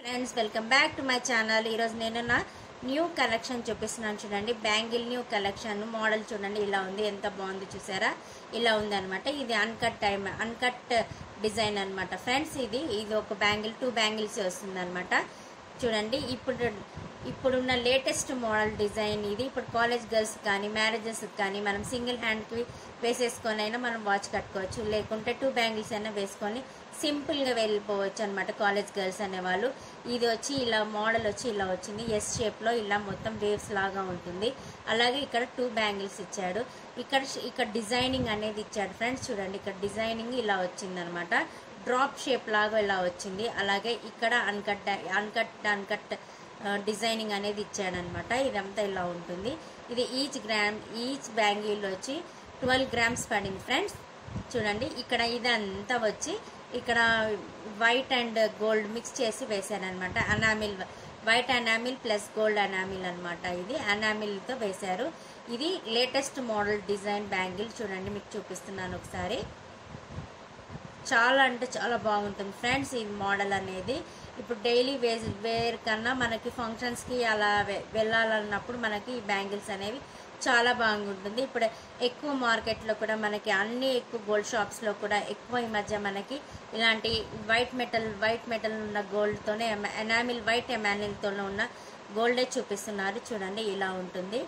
friends welcome back to my channel ఈరోజు నేను నా న్యూ కలెక్షన్ చూపిస్తున్నాను చూడండి బ్యాంగిల్ న్యూ కలెక్షన్ మోడల్ చూడండి ఇలా ఉంది ఎంత బాగుంది చూసారా ఇలా ఉంది అనమాట ఇది అన్కట్ టైమ్ అన్కట్ డిజైన్ అనమాట ఫ్రెండ్స్ ఇది ఇది ఒక బ్యాంగిల్ టూ బ్యాంగిల్స్ వస్తుంది అనమాట చూడండి ఇప్పుడు ఇప్పుడున్న లేటెస్ట్ మోడల్ డిజైన్ ఇది ఇప్పుడు కాలేజ్ గర్ల్స్ కానీ మ్యారేజెస్ కానీ మనం సింగిల్ హ్యాండ్కి వేసేసుకొని అయినా మనం వాచ్ కట్టుకోవచ్చు లేకుంటే టూ బ్యాంగిల్స్ అయినా వేసుకొని సింపుల్గా వెళ్ళిపోవచ్చు అనమాట కాలేజ్ గర్ల్స్ అనేవాళ్ళు ఇది వచ్చి ఇలా మోడల్ వచ్చి ఇలా వచ్చింది ఎస్ షేప్లో ఇలా మొత్తం వేవ్స్ లాగా ఉంటుంది అలాగే ఇక్కడ టూ బ్యాంగిల్స్ ఇచ్చాడు ఇక్కడ ఇక్కడ డిజైనింగ్ అనేది ఇచ్చాడు ఫ్రెండ్స్ చూడండి ఇక్కడ డిజైనింగ్ ఇలా వచ్చింది అనమాట డ్రాప్ షేప్ లాగా ఇలా వచ్చింది అలాగే ఇక్కడ అన్కట్ అన్కట్ అన్కట్ డిజైనింగ్ అనేది ఇచ్చాడనమాట ఇదంతా ఇలా ఉంటుంది ఇది ఈచ్ గ్రామ్ ఈచ్ బ్యాంగిల్ వచ్చి ట్వెల్వ్ గ్రామ్స్ పడింది ఫ్రెండ్స్ చూడండి ఇక్కడ ఇదంతా వచ్చి ఇక్కడ వైట్ అండ్ గోల్డ్ మిక్స్ చేసి వేశారనమాట enamel white enamel plus gold enamel అనమాట ఇది అనామిల్తో వేశారు ఇది లేటెస్ట్ మోడల్ డిజైన్ బ్యాంగిల్ చూడండి మీకు చూపిస్తున్నాను ఒకసారి చాలా అంటే చాలా బాగుంటుంది ఫ్రెండ్స్ ఈ మోడల్ అనేది ఇప్పుడు డైలీ వేర్ వేర్ కన్నా మనకి ఫంక్షన్స్కి అలా వె- వెళ్ళాలన్నప్పుడు మనకి ఈ బ్యాంగిల్స్ అనేవి చాలా బాగుంటుంది ఇప్పుడు ఎక్కువ మార్కెట్లో కూడా మనకి అన్ని ఎక్కువ గోల్డ్ షాప్స్లో కూడా ఎక్కువ ఈ మధ్య మనకి ఇలాంటి వైట్ మెటల్ వైట్ మెటల్ ఉన్న గోల్డ్తోనే ఎనామిల్ వైట్ ఎమానిల్తోనే ఉన్న గోల్డే చూపిస్తున్నారు చూడండి ఇలా ఉంటుంది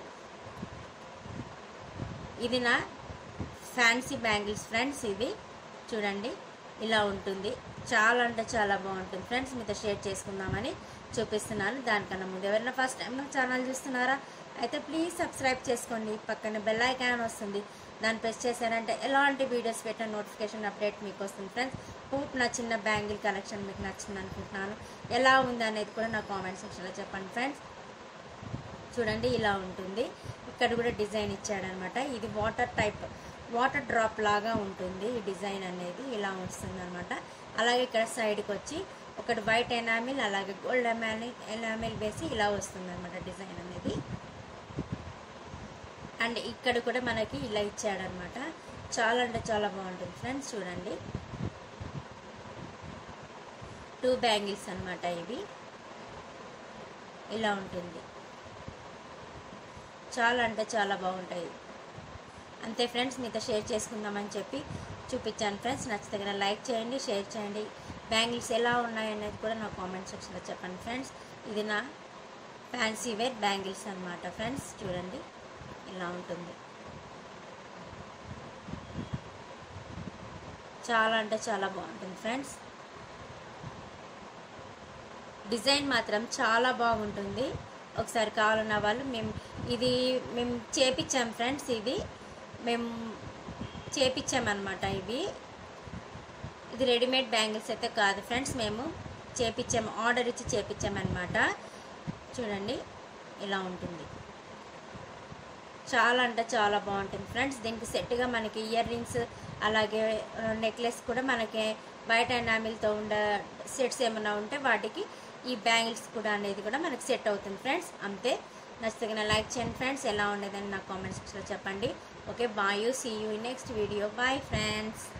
ఇది నా ఫ్యాన్సీ బ్యాంగిల్స్ ఫ్రెండ్స్ ఇది చూడండి ఇలా ఉంటుంది చాలా అంటే చాలా బాగుంటుంది ఫ్రెండ్స్ మీతో షేర్ చేసుకుందామని చూపిస్తున్నాను దానికన్నా ముందు ఎవరైనా ఫస్ట్ టైం నా ఛానల్ చూస్తున్నారా అయితే ప్లీజ్ సబ్స్క్రైబ్ చేసుకోండి పక్కన బెల్ ఐకాన్ వస్తుంది దాన్ని ప్రెస్ చేశారంటే ఎలాంటి వీడియోస్ పెట్టిన నోటిఫికేషన్ అప్డేట్ మీకు వస్తుంది ఫ్రెండ్స్ హోప్ నా చిన్న బ్యాంగిల్ కలెక్షన్ మీకు నచ్చింది అనుకుంటున్నాను ఎలా ఉంది అనేది కూడా నా కామెంట్ సెక్షన్లో చెప్పండి ఫ్రెండ్స్ చూడండి ఇలా ఉంటుంది ఇక్కడ కూడా డిజైన్ ఇచ్చాడనమాట ఇది వాటర్ టైప్ వాటర్ డ్రాప్ లాగా ఉంటుంది ఈ డిజైన్ అనేది ఇలా వస్తుంది అనమాట అలాగే ఇక్కడ సైడ్కి వచ్చి ఒకటి వైట్ ఎనామిల్ అలాగే గోల్డ్ ఎనామిల్ ఎనామిల్ వేసి ఇలా వస్తుంది అనమాట డిజైన్ అనేది అండ్ ఇక్కడ కూడా మనకి ఇలా ఇచ్చాడనమాట చాలా అంటే చాలా బాగుంటుంది ఫ్రెండ్స్ చూడండి టూ బ్యాంగిల్స్ అనమాట ఇవి ఇలా ఉంటుంది చాలా అంటే చాలా బాగుంటాయి అంతే ఫ్రెండ్స్ మీతో షేర్ చేసుకుందామని చెప్పి చూపించాను ఫ్రెండ్స్ నచ్చితే కనుక లైక్ చేయండి షేర్ చేయండి బ్యాంగిల్స్ ఎలా ఉన్నాయనేది కూడా నా కామెంట్ సెక్షన్లో చెప్పండి ఫ్రెండ్స్ ఇది నా ఫ్యాన్సీ వేర్ బ్యాంగిల్స్ అనమాట ఫ్రెండ్స్ చూడండి ఇలా ఉంటుంది చాలా అంటే చాలా బాగుంటుంది ఫ్రెండ్స్ డిజైన్ మాత్రం చాలా బాగుంటుంది ఒకసారి కావాలన్న వాళ్ళు మేము ఇది మేము చేపించాం ఫ్రెండ్స్ ఇది మేము చేపించామన్నమాట ఇవి ఇది రెడీమేడ్ బ్యాంగిల్స్ అయితే కాదు ఫ్రెండ్స్ మేము చేపించాము ఆర్డర్ ఇచ్చి చేపించామన్నమాట చూడండి ఇలా ఉంటుంది చాలా అంటే చాలా బాగుంటుంది ఫ్రెండ్స్ దీనికి సెట్గా మనకి ఇయర్ రింగ్స్ అలాగే నెక్లెస్ కూడా మనకి బయట ఎనామిల్తో ఉండే సెట్స్ ఏమైనా ఉంటే వాటికి ఈ బ్యాంగిల్స్ కూడా అనేది కూడా మనకి సెట్ అవుతుంది ఫ్రెండ్స్ అంతే నచ్చితే లైక్ చేయండి ఫ్రెండ్స్ ఎలా ఉండేదని నా కామెంట్ సెక్షన్లో చెప్పండి okay bye you see you next video bye friends